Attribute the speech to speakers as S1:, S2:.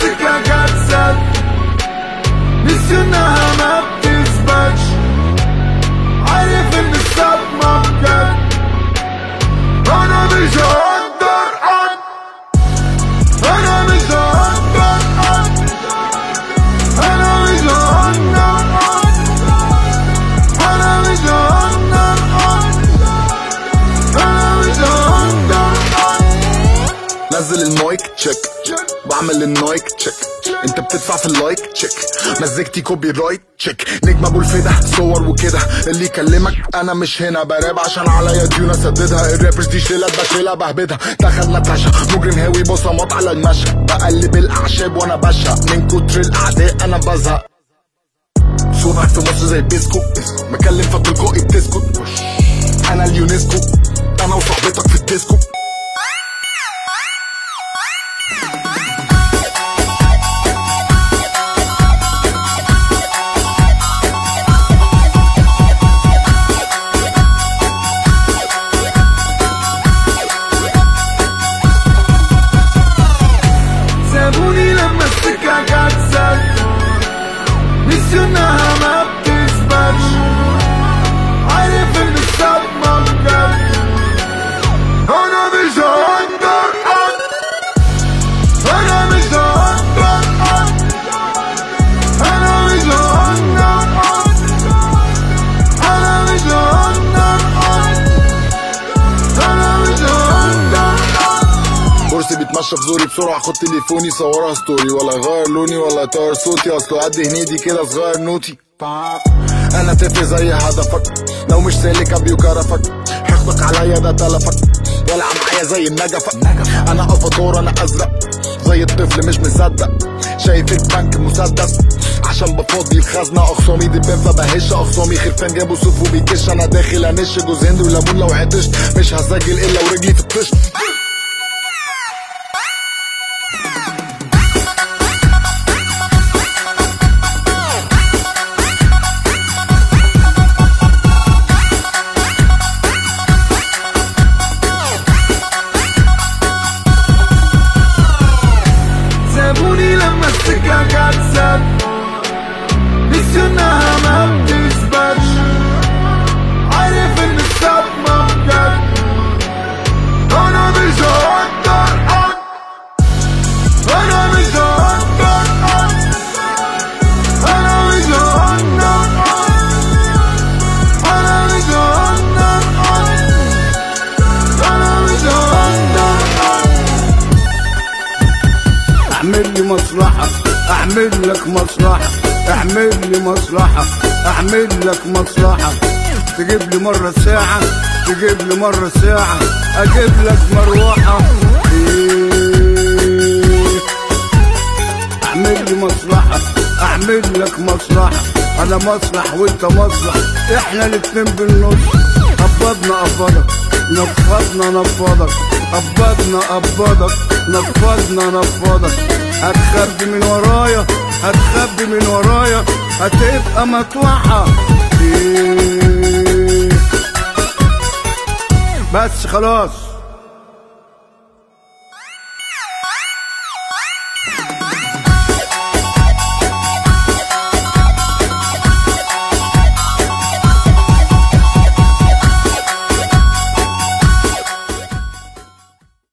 S1: السكة جت سد نسيوا انها ما بتثبتش عارف ان الصدمة بجد انا مش هقدر حد انا مش هقدر حد انا مش هقدر حد انا مش هقدر حد انا مش هقدر حد
S2: نزل المايك تشيك بعمل النايك تشيك انت بتدفع في اللايك تشيك مزيكتي كوبي رايت تشيك نجم ابو الفدا صور وكده اللي يكلمك انا مش هنا براب عشان عليا ديون اسددها الرابرز دي شيلات بشيلها بهبدها دخل نتاشا مجرم هاوي بصمات على المشى بقلب الاعشاب وانا بشع من كتر الاعداء انا بزهق صوبك في مصر زي بيسكو مكلم فتلقائي بتسكت انا اليونسكو انا وصاحبتك في الديسكو
S1: سابوني لما السكة جت سد نسيوا انها ما بتثبتش عارف ان الصدمة بجد انا مش هقدر حد انا مش هقدر حد انا مش هقدر حد انا مش هقدر حد انا مش هقدر حد
S2: كرسي بيتمشى في زوري بسرعة خد تليفوني صورها ستوري ولا غير لوني ولا طار صوتي اصله قد هنيدي كده صغير نوتي انا طفل زي هدفك لو مش سالك ابيو كرفك حقدك عليا ده تلفك والعب معايا زي النجفة انا افاتور انا ازرق زي الطفل مش مصدق شايف البنك مسدس عشان بفضي الخزنة اخصامي دبان فبهش اخصامي خرفان جابوا صوف وبيكش انا داخل انش جوز هند وليمون لو عطشت مش هسجل الا ورجلي في الطشت
S1: سابوني لما السكة جت سد نسيوا انها ما بتثبتش عارف ان الصدمة بجد انا مش هقدر حد انا مش هقدر حد انا مش هقدر حد انا مش هقدر حد انا مش هقدر حد
S3: اعمل لي مصلحة اعمل لك مصلحة اعمل لي مصلحة اعمل لك مصلحة تجيب لي مرة ساعة تجيب لي مرة ساعة اجيب لك مروحة إيه. اعمل لي مصلحة اعمل لك مصلحة انا مصلح وانت مصلح احنا الاتنين بالنص قبضنا قبضك نفضنا نفضك قبضنا قبضك نفضنا نفضك هتخبي من ورايا هتخبي من ورايا هتبقى مطوحة إيه. بس خلاص